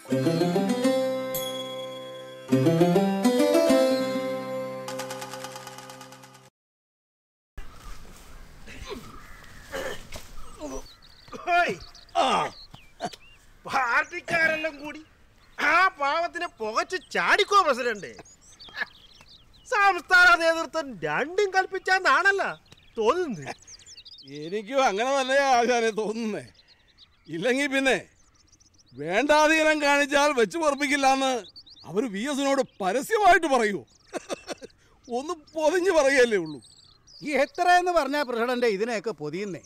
ഹോയ്. പാർട്ടിക്കാരെല്ലാം കൂടി ആ പാവത്തിനെ പുകച്ച് ചാടിക്കോ പ്രസിഡന്റ് സംസ്ഥാന നേതൃത്വം രണ്ടും കൽപ്പിച്ചാന്നാണല്ല തോന്നുന്നത് എനിക്കും അങ്ങനെ തന്നെയാ ആശാനെ തോന്നുന്നേ ഇല്ലെങ്കിൽ പിന്നെ വേണ്ടാധീനം കാണിച്ചാൽ വെച്ച് പൊറപ്പിക്കില്ല എന്ന് അവർ വി എസിനോട് പരസ്യമായിട്ട് പറയൂ ഒന്ന് പൊതിഞ്ഞ് പറയല്ലേ ഉള്ളൂ എത്രയെന്ന് പറഞ്ഞാൽ പ്രസിഡന്റ് ഇതിനെയൊക്കെ പൊതിയുന്നേ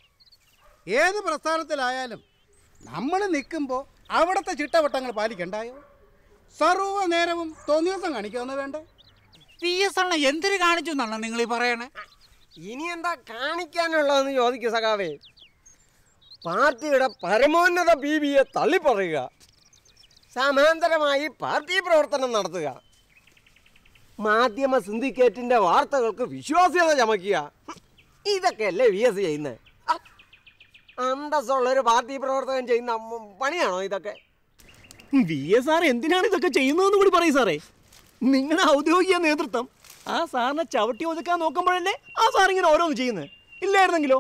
ഏത് പ്രസ്ഥാനത്തിലായാലും നമ്മൾ നിൽക്കുമ്പോൾ അവിടുത്തെ ചിട്ടവട്ടങ്ങൾ പാലിക്കണ്ടായോ സർവ്വ നേരവും തോന്നിയസം കാണിക്കുമെന്ന് വേണ്ടേ പി എസ് അണ്ണ എന്തിനു കാണിച്ചു എന്നാണ് നിങ്ങൾ ഈ പറയണേ ഇനി എന്താ കാണിക്കാനുള്ളതെന്ന് ചോദിക്കും സഖാവേ പാർട്ടിയുടെ പരമോന്നത ബി ബിയെ തള്ളിപ്പറയുക സമാന്തരമായി പാർട്ടി പ്രവർത്തനം നടത്തുക മാധ്യമ സിൻഡിക്കേറ്റിന്റെ വാർത്തകൾക്ക് വിശ്വാസ്യത ചമയ്ക്കുക ഇതൊക്കെയല്ലേ വി എസ് ചെയ്യുന്നത് അന്തസ്സുള്ളൊരു പാർട്ടി പ്രവർത്തകൻ ചെയ്യുന്ന മ- പണിയാണോ ഇതൊക്കെ വി എസ് ആർ എന്തിനാണ് ഇതൊക്കെ ചെയ്യുന്നതെന്ന് കൂടി പറയും സാറേ നിങ്ങളുടെ ഔദ്യോഗിക നേതൃത്വം ആ സാറിനെ ചവിട്ടി ഒതുക്കാൻ നോക്കുമ്പോഴല്ലേ ആ സാർ ഇങ്ങനെ ഓരോന്ന് ചെയ്യുന്നത് ഇല്ലായിരുന്നെങ്കിലോ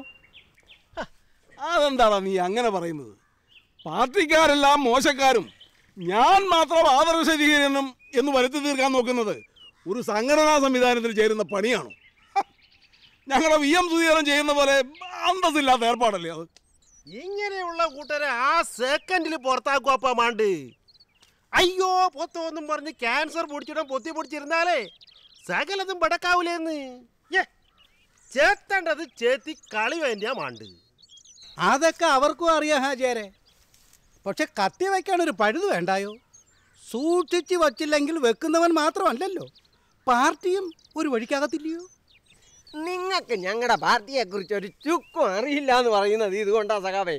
അതെന്താടാ നീ അങ്ങനെ പറയുന്നത് പാർട്ടിക്കാരെല്ലാം മോശക്കാരും ഞാൻ മാത്രം ആദർശരീകരണം എന്ന് വരുത്തി തീർക്കാൻ നോക്കുന്നത് ഒരു സംഘടനാ സംവിധാനത്തിൽ ചേരുന്ന പണിയാണോ ഹ, ഞങ്ങളുടെ വി എം സുധീരൻ ചെയ്യുന്ന പോലെ അന്തസ്സില്ലാത്ത ഏർപ്പാടല്ലേ അത് ഇങ്ങനെയുള്ള കൂട്ടരെ ആ സെക്കൻഡിൽ പുറത്താക്കുവപ്പ മാണ്ട് അയ്യോ പൊത്തോന്നും പറഞ്ഞ് ക്യാൻസർ പൊടിച്ചിടാൻ പൊത്തി പൊടിച്ചിരുന്നാലേ സകലതും പടക്കാവൂലേന്ന് യ്യേ, ചേത്തേണ്ടത് ചേത്തി കളി വേണ്ടിയാ മാണ്ട് അതൊക്കെ അവർക്കും അറിയാം ഹാജിയാരെ പക്ഷെ കത്തി വയ്ക്കാനൊരു പഴുത് വേണ്ടായോ സൂക്ഷിച്ച് വച്ചില്ലെങ്കിൽ വെക്കുന്നവൻ മാത്രമല്ലല്ലോ പാർട്ടിയും ഒരു വഴിക്കകത്തില്ലയോ നിങ്ങൾക്ക് ഞങ്ങളുടെ പാർട്ടിയെക്കുറിച്ച് ഒരു ചുക്കും അറിയില്ല എന്ന് പറയുന്നത് ഇതുകൊണ്ടാ സഖാവേ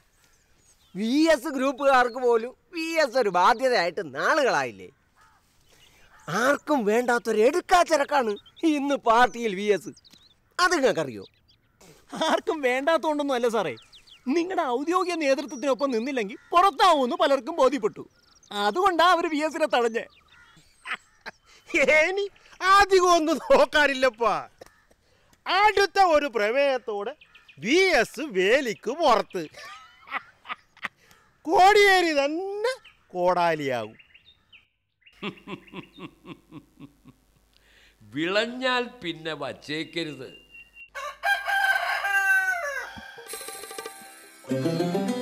വി എസ് ഗ്രൂപ്പുകാർക്ക് പോലും വി എസ് ഒരു ബാധ്യതയായിട്ട് നാളുകളായില്ലേ ആർക്കും വേണ്ടാത്തൊരു എടുക്കാച്ചരക്കാണ് ഇന്ന് പാർട്ടിയിൽ വി എസ് അത് നിങ്ങൾക്കറിയോ ആർക്കും വേണ്ടാത്തോണ്ടൊന്നും അല്ല സാറേ നിങ്ങളുടെ ഔദ്യോഗിക നേതൃത്വത്തിനൊപ്പം നിന്നില്ലെങ്കിൽ പുറത്താവുമെന്ന് പലർക്കും ബോധ്യപ്പെട്ടു അതുകൊണ്ടാ അവർ വി എസിനെ തടഞ്ഞേ ഏനി അധികം ഒന്നും നോക്കാനില്ലപ്പാ അടുത്ത ഒരു പ്രമേയത്തോടെ വി എസ് വേലിക്ക് പുറത്ത് കോടിയേരി തന്നെ കോടാലിയാകും വിളഞ്ഞാൽ പിന്നെ വച്ചേക്കരുത്